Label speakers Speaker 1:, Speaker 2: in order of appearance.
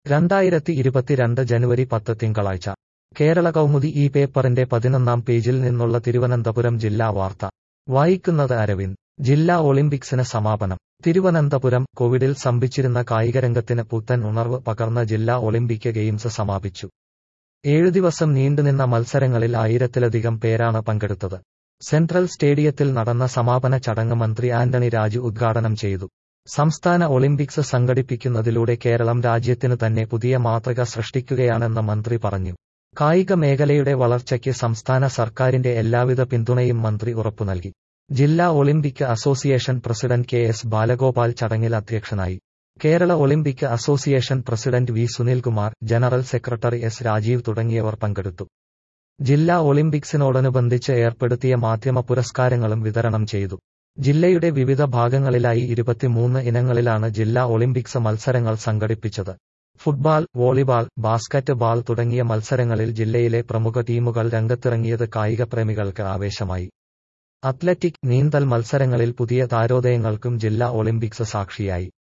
Speaker 1: രണ്ടായിരത്തി ഇരുപത്തിരണ്ട് ജനുവരി പത്ത് തിങ്കളാഴ്ച കേരള കൗമുദി ഈ പേപ്പറിന്റെ പതിനൊന്നാം പേജിൽ നിന്നുള്ള തിരുവനന്തപുരം ജില്ലാ വാർത്ത വായിക്കുന്നത് അരവിന്ദ് ജില്ലാ ഒളിമ്പിക്സിന് സമാപനം തിരുവനന്തപുരം കോവിഡിൽ സ്തംഭിച്ചിരുന്ന കായികരംഗത്തിന് പുത്തൻ ഉണർവ് പകർന്ന ജില്ലാ ഒളിമ്പിക് ഗെയിംസ് സമാപിച്ചു ഏഴു ദിവസം നീണ്ടുനിന്ന മത്സരങ്ങളിൽ ആയിരത്തിലധികം പേരാണ് പങ്കെടുത്തത് സെൻട്രൽ സ്റ്റേഡിയത്തിൽ നടന്ന സമാപന ചടങ്ങ് മന്ത്രി ആന്റണി രാജു ഉദ്ഘാടനം ചെയ്തു സംസ്ഥാന ഒളിമ്പിക്സ് സംഘടിപ്പിക്കുന്നതിലൂടെ കേരളം രാജ്യത്തിനു തന്നെ പുതിയ മാതൃക സൃഷ്ടിക്കുകയാണെന്ന് മന്ത്രി പറഞ്ഞു കായിക മേഖലയുടെ വളർച്ചയ്ക്ക് സംസ്ഥാന സർക്കാരിന്റെ എല്ലാവിധ പിന്തുണയും മന്ത്രി ഉറപ്പു നൽകി ജില്ലാ Olympic association president K S Balagopal ചടങ്ങിൽ അധ്യക്ഷനായി Kerala Olympic association president V Sunilkumar general secretary S Rajeev തുടങ്ങിയവർ പങ്കെടുത്തു ജില്ലാ ഒളിമ്പിക്സിനോടനുബന്ധിച്ച് ഏർപ്പെടുത്തിയ മാധ്യമ പുരസ്കാരങ്ങളും വിതരണം ചെയ്തു ജില്ലയുടെ വിവിധ ഭാഗങ്ങളിലായി ഇരുപത്തിമൂന്ന് ഇനങ്ങളിലാണ് ജില്ലാ ഒളിമ്പിക്സ് മത്സരങ്ങൾ സംഘടിപ്പിച്ചത് ഫുട്ബാൾ വോളിബാൾ ബാസ്കറ്റ് ബാൾ തുടങ്ങിയ മത്സരങ്ങളിൽ ജില്ലയിലെ പ്രമുഖ ടീമുകൾ രംഗത്തിറങ്ങിയത് കായിക പ്രേമികൾക്ക് ആവേശമായി അത്ലറ്റിക് നീന്തൽ മത്സരങ്ങളിൽ പുതിയ താരോദയങ്ങൾക്കും ജില്ലാ ഒളിമ്പിക്സ് സാക്ഷിയായി